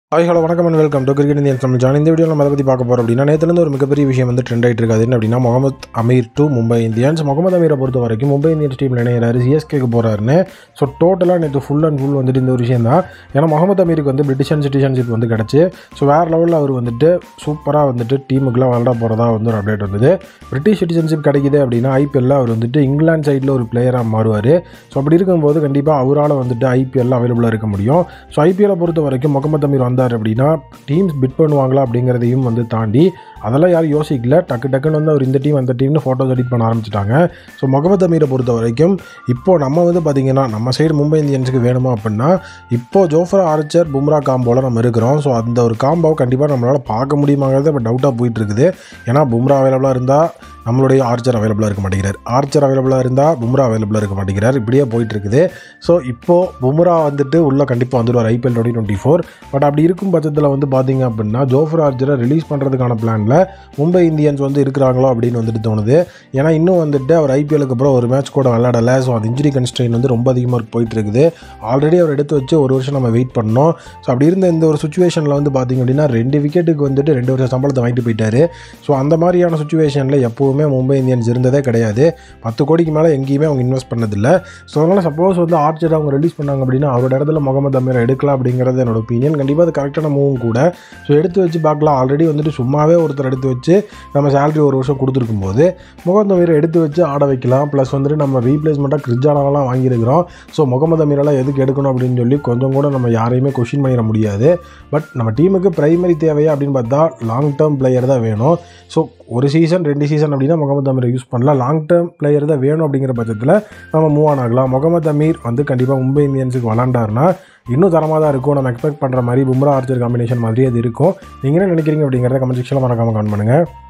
hi hello வணக்கம் and welcome to cricket Indian Tamil channel இந்த video நம்ம அதை பற்றி பார்க்க போகிறோம் அப்படின்னா நேற்றுலேருந்து ஒரு மிகப்பெரிய விஷயம் வந்து ட்ரெண்ட் ஆகிட்டு இருக்காது என்ன அப்படின்னா முகமது அமீர் டு மும்பை இந்தியன்ஸ் முகமது அமீரை பொறுத்த வரைக்கும் மும்பை இந்தியன்ஸ் டீமில் இணையிறாரு சிஎஸ்கேக்கு போகிறாருன்னு ஸோ டோட்டலாக நேற்று ஃபுல் அண்ட் ஃபுல் வந்துட்டு இந்த ஒரு விஷயம் தான் ஏன்னா முகமது அமீருக்கு வந்து பிரிட்டிஷன் சிட்டிசன்ஷிப் வந்து கிடச்சி ஸோ வேறு லெவலில் அவர் வந்துட்டு சூப்பராக வந்துட்டு டீமுக்குலாம் விளாட போகிறதா வந்து ஒரு அப்டேட் வந்தது பிரிட்டிஷ் சிட்டிசன்ஷிப் கிடைக்குது அப்படின்னா ஐபிஎல்ல அவர் வந்துட்டு இங்கிலாந்து சைடில் ஒரு பிளேயராக மாறுவார் ஸோ அப்படி இருக்கும்போது கண்டிப்பாக அவரால் வந்துட்டு ஐபிஎல்ல அவைலபிளாக இருக்க முடியும் ஸோ ஐபிஎல்லை பொறுத்த வரைக்கும் முகமது அமீர் வந்தார் அப்படின்னா டீம்ஸ் பிட் பண்ணுவாங்களா அப்படிங்கிறதையும் வந்து தாண்டி அதெல்லாம் யாரும் யோசிக்கல டக்கு டக்குன்னு வந்து அவர் இந்த டீம் அந்த டீம்னு ஃபோட்டோஸ் எடிட் பண்ண ஆரம்பிச்சிட்டாங்க ஸோ முகமது அமீரை பொறுத்த வரைக்கும் இப்போ நம்ம வந்து பார்த்திங்கன்னா நம்ம சைடு மும்பை இந்தியன்ஸுக்கு வேணுமா அப்படின்னா இப்போ ஜோஃப்ரா ஆர்ச்சர் பும்ரா காம்போவில் நம்ம இருக்கிறோம் ஸோ அந்த ஒரு காம்போவை கண்டிப்பாக நம்மளால் பார்க்க முடியுமாங்கிறது இப்போ டவுட்டாக போயிட்டு இருக்குது ஏன்னா பும்ரா அவைலபிளாக இருந்தால் நம்மளுடைய ஆர்ச்சர் அவைலபிளாக இருக்க மாட்டேங்கிறார் ஆர்ச்சர் அவைலபிளாக இருந்தால் பும்ரா அவைலபிளாக இருக்க மாட்டேங்கிறார் இப்படியே போயிட்டு இருக்குது ஸோ இப்போது பும்ரா வந்துட்டு உள்ளே கண்டிப்பாக வந்துடுவார் IPL twenty twenty four but அப்படி இருக்கும் பட்சத்தில் வந்து பார்த்தீங்க அப்படின்னா ஜோஃபர் ஆர்ச்சரை ரிலீஸ் பண்ணுறதுக்கான பிளானில் மும்பை இந்தியன்ஸ் வந்து இருக்கிறாங்களோ அப்படின்னு வந்துட்டு தோணுது ஏன்னா இன்னும் வந்துட்டு அவர் ஐபிஎலுக்கு அப்புறம் ஒரு மேட்ச் கூட விளையாடலை ஸோ அந்த இன்ஜுரி கன்ஸ்ட்ரெயின் வந்து ரொம்ப அதிகமாக போயிட்டு இருக்குது ஆல்ரெடி அவர் எடுத்து வச்சு ஒரு வருஷம் நம்ம வெயிட் பண்ணோம் ஸோ அப்படி இருந்த இந்த ஒரு சுச்சுவேஷனில் வந்து பார்த்தீங்க அப்படின்னா ரெண்டு விக்கெட்டுக்கு வந்துட்டு ரெண்டு வருஷம் சம்பளத்தை வாங்கிட்டு போயிட்டாரு ஸோ அந்த மாதிரியான சுச்சுவேஷனில் எப்போவுமே மும்பை இந்தியன்ஸ் இருந்ததே கிடையாது பத்து கோடிக்கு மேலே எங்கேயுமே அவங்க இன்வெஸ்ட் பண்ணதில்லை ஸோ அதனால் சப்போஸ் வந்து ஆர்ச்சர் அவங்க ரிலீஸ் பண்ணாங்க அப்படின்னா அவரோட இடத்துல முகமது அமீரை எடுக்கலாம் அப்படிங்கிறது என்னோட ஒப்பீனியன் கண்டிப்பாக அது கரெக்டான மூவும் கூட ஸோ எடுத்து வச்சு பார்க்கலாம் ஆல்ரெடி வந்துட்டு சும்மாவே ஒருத்தர் எடுத்து வச்சு நம்ம சேலரி ஒரு வருஷம் கொடுத்துருக்கும் போது முகமது அமீரை எடுத்து வச்சு ஆட வைக்கலாம் ப்ளஸ் வந்துட்டு நம்ம ரீப்ளேஸ்மெண்ட்டாக கிரிஜானாலாம் வாங்கியிருக்கிறோம் ஸோ முகமது அமீரெல்லாம் எதுக்கு எடுக்கணும் அப்படின்னு சொல்லி கொஞ்சம் கூட நம்ம யாரையுமே கொஷின் பண்ணிட முடியாது பட் நம்ம டீமுக்கு பிரைமரி தேவையா அப்படின்னு பார்த்தா லாங் டேர்ம் பிளேயர் தான் வேணும் ஸோ ஒரு சீசன் ரெண்டு சீசன் அப்படின்னா முகமது அமீரை யூஸ் பண்ணலாம் லாங் டேர்ம் பிளேயர் தான் வேணும் அப்படிங்கிற பட்சத்தில் நம்ம மூவ் ஆன் ஆகலாம் முகமது அமீர் வந்து கண்டிப்பாக மும்பை இந்தியன்ஸுக்கு விளாண்டாருன்னா இன்னும் தரமாக தான் இருக்கும் நம்ம எக்ஸ்பெக்ட் பண்ணுற மாதிரி பும்ரா ஆர்ச்சர் காம்பினேஷன் மாதிரி அது இருக்கும் நீங்கள் என்ன நினைக்கிறீங்க அப்படிங்கிறத கமெண்ட் செக்ஷனில் மறக்காமல் கமெண்ட் பண்ணுங்கள்